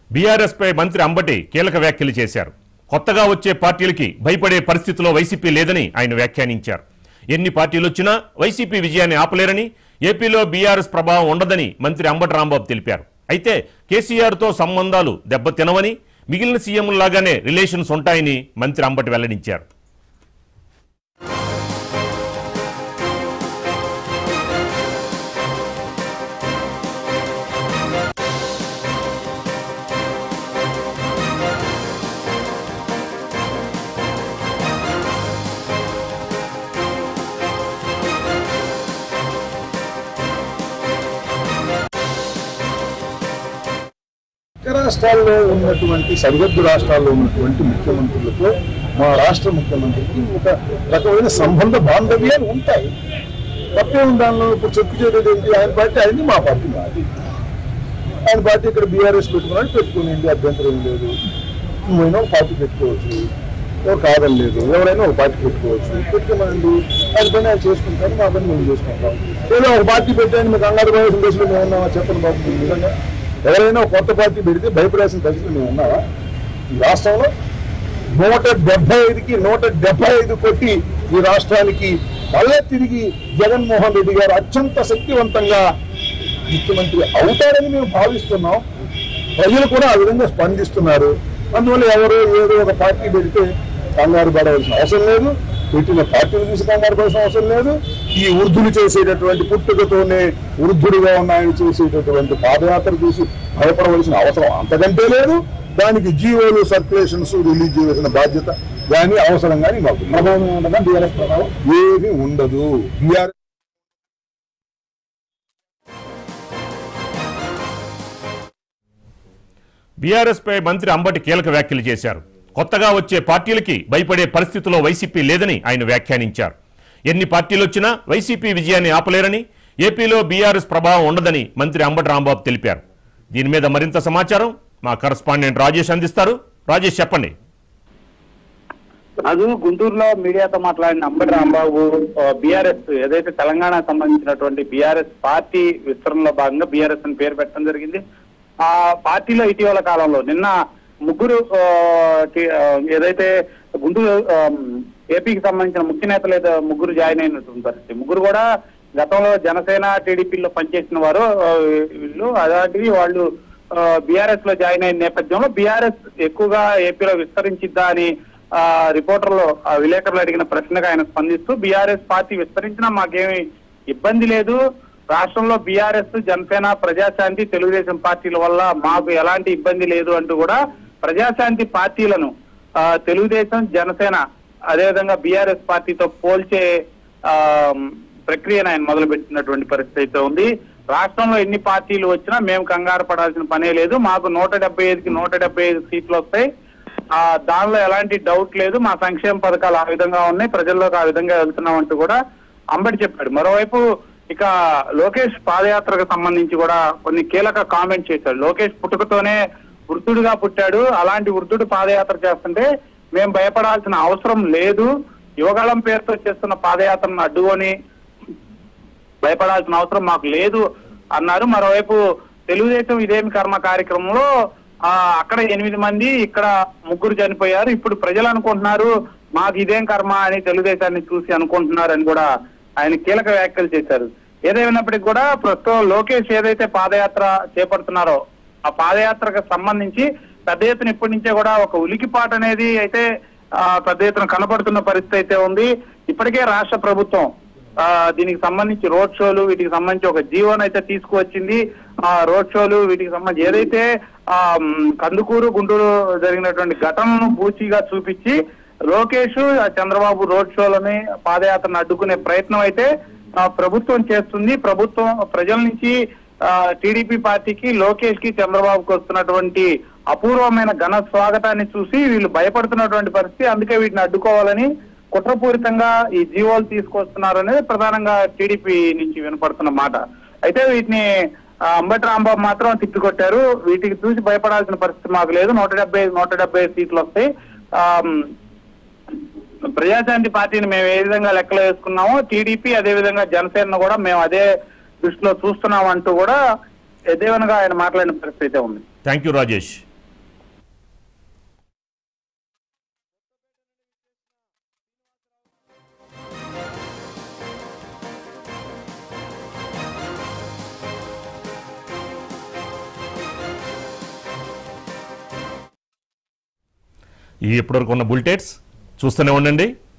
BRS పై మంత్రి అంబటి కీలక వ్యాఖ్యలు చేశారు కొత్తగా వచ్చే పార్టీలకి భయపడే పరిస్థితిలో వైసీపీ లేదని ఆయన వ్యాఖ్యానించారు ఎన్ని పార్టీలు వచ్చినా వైసీపీ విజయాన్ని ఆపలేరని ఏపీలో బీఆర్ఎస్ ప్రభావం ఉండదని మంత్రి అంబటి రాంబాబు తెలిపారు అయితే కేసీఆర్తో సంబంధాలు దెబ్బతినవని మిగిలిన సీఎంలాగానే రిలేషన్స్ ఉంటాయని మంత్రి అంబటి వెల్లడించారు ఇతర రాష్ట్రాల్లో ఉన్నటువంటి సరిహద్దు రాష్ట్రాల్లో ఉన్నటువంటి ముఖ్యమంత్రులతో మా రాష్ట్ర ముఖ్యమంత్రికి ఒక రకమైన సంబంధ బాంధవ్యాలు ఉంటాయి తప్పే ఉంది దానిలో ఇప్పుడు చెప్పు చేయలేదు ఏంటి ఆయన పార్టీ ఆయన్ని మా పార్టీ మాది ఆయన పార్టీ ఇక్కడ బీఆర్ఎస్ పెట్టుకున్నాడు పెట్టుకునేది అభ్యంతరం ఏం లేదు నువ్వైనా ఒక పార్టీ పెట్టుకోవచ్చు ఎవరు కాదని లేదు ఎవరైనా ఒక పార్టీ పెట్టుకోవచ్చు పెట్టుకోమనండి ఆయన పని ఆయన చేసుకుంటారు మా పని మేము చేసుకుంటాం ఏదో ఒక పార్టీ పెట్టాను మీకు కంగారు పోవాల్సిన దశలో మేము ఉన్నామా చెప్పండి బాబు మీరు నిజంగా ఎవరైనా ఒక కొత్త పార్టీ పెడితే భయపడాల్సిన దశలో మేము ఉన్నావా ఈ రాష్ట్రంలో నూట డెబ్బై ఐదుకి నూట డెబ్బై ఐదు కొట్టి ఈ రాష్ట్రానికి మళ్ళీ తిరిగి జగన్మోహన్ రెడ్డి గారు అత్యంత శక్తివంతంగా ముఖ్యమంత్రి అవుతారని మేము భావిస్తున్నాం ప్రజలు కూడా ఆ విధంగా స్పందిస్తున్నారు అందువల్ల ఎవరో ఏదో ఒక పార్టీ పెడితే కంగారు పడవలసిన అవసరం లేదు పెట్టిన పార్టీలు చూసి కంగారు పడాల్సిన అవసరం లేదు ఈ వృద్ధులు చేసేటటువంటి పుట్టుకతోనే వృద్ధుడిగా ఉన్న ఆయన చేసేటటువంటి పాదయాత్ర చూసి భయపడవలసిన అవసరం అంతకంటే లేదు దానికి జీవోలు సర్క్యులేషన్స్ రిలీజ్ చేయాల్సిన బాధ్యత కానీ అవసరం కానీ మాకు ప్రభావం ఉండదా బీఆర్ఎస్ ప్రభావం ఏమీ ఉండదు బీఆర్ఎస్ బీఆర్ఎస్ పై మంత్రి అంబటి కీలక వ్యాఖ్యలు చేశారు కొత్తగా వచ్చే పార్టీలకి భయపడే పరిస్థితిలో వైసీపీ లేదని ఆయన వ్యాఖ్యానించారు ఎన్ని పార్టీలు వచ్చినా వైసీపీ విజయాన్ని ఆపలేరని ఏపీలో బీఆర్ఎస్ ప్రభావం ఉండదని మంత్రి అంబటి రాంబాబు తెలిపారు దీని మీద మరింత సమాచారం మా కరస్పాండెంట్ రాజేష్ అందిస్తారు రాజేష్ చెప్పండి రాజు గుంటూరులో మీడియాతో మాట్లాడిన అంబటి రాంబాబు బీఆర్ఎస్ ఏదైతే తెలంగాణ సంబంధించినటువంటి బీఆర్ఎస్ పార్టీ విస్తరణలో భాగంగా బీఆర్ఎస్ అని పేరు పెట్టడం జరిగింది ఆ పార్టీలో ఇటీవల కాలంలో నిన్న ముగ్గురు ఆ, టి- ఆ, ఏదైతే గుంటూరు ఆ, ఏపీకి సంబంధించిన ముఖ్య నేతలు ఏదో ముగ్గురు జాయిన్ అయినటువంటి పరిస్థితి ముగ్గురు కూడా గతంలో జనసేన టీడీపీలో పనిచేసిన వారు ఆ, వీళ్ళు అలాంటివి వాళ్ళు బీఆర్ఎస్ లో జాయిన్ అయిన నేపథ్యంలో బీఆర్ఎస్ ఎక్కువగా ఏపీలో విస్తరించిద్దా అని ఆ, రిపోర్టర్లు ఆ, విలేకరులు అడిగిన ప్రశ్నకు ఆయన స్పందిస్తూ బీఆర్ఎస్ పార్టీ విస్తరించినా మాకేమి ఇబ్బంది లేదు రాష్ట్రంలో బీఆర్ఎస్ జనసేన ప్రజాశాంతి తెలుగుదేశం పార్టీల వల్ల మాకు ఎలాంటి ఇబ్బంది లేదు అంటూ కూడా ప్రజాశాంతి పార్టీలను ఆ, తెలుగుదేశం జనసేన అదేవిధంగా బీఆర్ఎస్ పార్టీతో పోల్చే ఆ, ప్రక్రియను ఆయన మొదలుపెట్టినటువంటి పరిస్థితి అయితే ఉంది రాష్ట్రంలో ఎన్ని పార్టీలు వచ్చినా మేము కంగారు పడాల్సిన పనే లేదు మాకు నూట డెబ్బై ఐదుకి నూట డెబ్బై ఐదు సీట్లు వస్తాయి ఆ దానిలో ఎలాంటి డౌట్ లేదు మా సంక్షేమ పథకాలు ఆ విధంగా ఉన్నాయి ప్రజల్లోకి ఆ విధంగా వెళ్తున్నాం అంటూ కూడా అంబటి చెప్పాడు మరోవైపు ఇక లోకేష్ పాదయాత్రకు సంబంధించి కూడా కొన్ని కీలక కామెంట్ చేశాడు లోకేష్ పుట్టుకతోనే వృద్ధుడిగా పుట్టాడు అలాంటి వృద్ధుడు పాదయాత్ర చేస్తుంటే మేము భయపడాల్సిన అవసరం లేదు యువగళం పేరుతో చేస్తున్న పాదయాత్రను అడ్డుకొని భయపడాల్సిన అవసరం మాకు లేదు అన్నారు మరోవైపు తెలుగుదేశం ఇదేమి కర్మ కార్యక్రమంలో ఆ అక్కడ ఎనిమిది మంది ఇక్కడ ముగ్గురు చనిపోయారు ఇప్పుడు ప్రజలు అనుకుంటున్నారు మాకు ఇదేం కర్మ అని తెలుగుదేశాన్ని చూసి అనుకుంటున్నారు అని కూడా ఆయన కీలక వ్యాఖ్యలు చేశారు ఏదేమైనప్పటికీ కూడా ప్రస్తుతం లోకేష్ ఏదైతే పాదయాత్ర చేపడుతున్నారో ఆ పాదయాత్రకు సంబంధించి పెద్ద ఎత్తున ఇప్పటి నుంచే కూడా ఒక ఉలికిపాటు అనేది అయితే ఆ, పెద్ద ఎత్తున కనపడుతున్న పరిస్థితి అయితే ఉంది ఇప్పటికే రాష్ట్ర ప్రభుత్వం ఆ, దీనికి సంబంధించి రోడ్ షోలు వీటికి సంబంధించి ఒక జీవోని అయితే తీసుకువచ్చింది ఆ రోడ్ షోలు వీటికి సంబంధించి ఏదైతే ఆ మ్, కందుకూరు గుంటూరు జరిగినటువంటి ఘటనను పూచిగా చూపించి లోకేష్ ఆ చంద్రబాబు రోడ్ షోలని పాదయాత్రను అడ్డుకునే ప్రయత్నం అయితే ఆ, ప్రభుత్వం చేస్తుంది ప్రభుత్వం ప్రజల నుంచి టీడీపీ పార్టీకి లోకేష్ కి చంద్రబాబుకి వస్తున్నటువంటి అపూర్వమైన ఘన స్వాగతాన్ని చూసి వీళ్ళు భయపడుతున్నటువంటి పరిస్థితి అందుకే వీటిని అడ్డుకోవాలని కుట్రపూరితంగా ఈ జీవోలు తీసుకొస్తున్నారు అనేది ప్రధానంగా టీడీపీ నుంచి వినపడుతున్న మాట అయితే వీటిని ఆ, అంబటి రాంబాబు మాత్రం తిప్పికొట్టారు వీటికి చూసి భయపడాల్సిన పరిస్థితి మాకు లేదు నూట డెబ్బై నూట డెబ్బై సీట్లు వస్తాయి ఆ, ప్రజాశాంతి పార్టీని మేము ఏ విధంగా లెక్కలో వేసుకున్నామో టీడీపీ అదే విధంగా జనసేన కూడా మేము అదే దృష్టిలో చూస్తున్నాం అంటూ కూడా ఎదేవనగా ఆయన మాట్లాడిన పరిస్థితి అయితే ఉంది థ్యాంక్ యూ రాజేష్ ఈ ఇప్పటివరకు ఉన్న బులెటెట్స్ చూస్తూనే ఉండండి